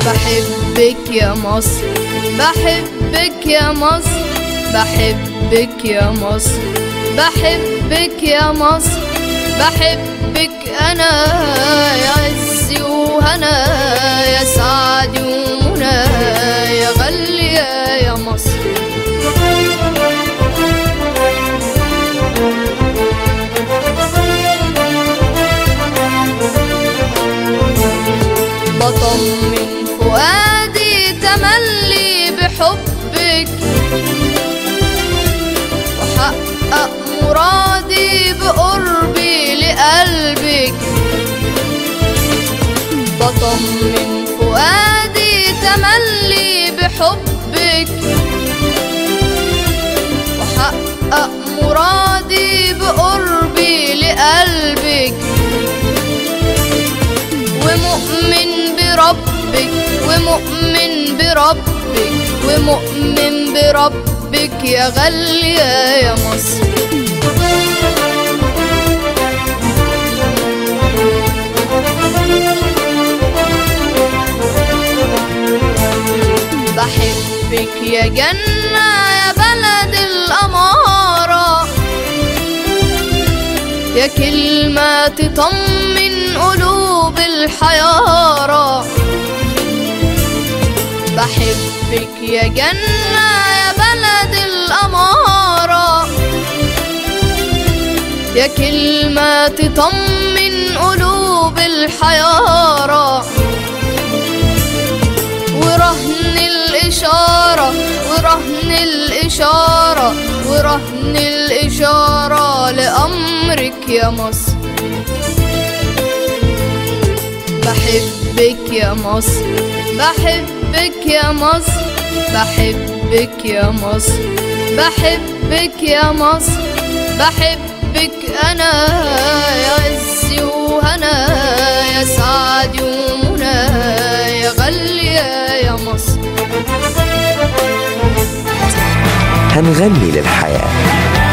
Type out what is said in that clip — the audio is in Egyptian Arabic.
بحبك يا مصر بحبك يا مصر بحبك يا مصر بحبك يا مصر بحبك انا يا عزي وهنا يا سعدي ومنى يا غالية يا مصر بطمن فؤادي تملي بحبك وحقق مرادي بقربي لقلبك بطمن فؤادي تملي بحبك وحقق مرادي بقربي لقلبك ومؤمن بربك ومؤمن بربك ومؤمن بربك يا غالية يا مصر بحبك يا جنة يا بلد الأمارة يا كلمة تطمن قلوب الحيارى بحبك يا جنة يا بلد الأمارة يا كلمة تطمن قلوب الحيارى ورهن الإشارة ورهن الإشارة ورهن الإشارة لأمرك يا مصر بحبك يا مصر بحبك يا مصر بحبك يا مصر بحبك يا مصر بحبك أنا يا عزي وهنا يا سعدي ومنى يا غالية يا مصر هنغني للحياة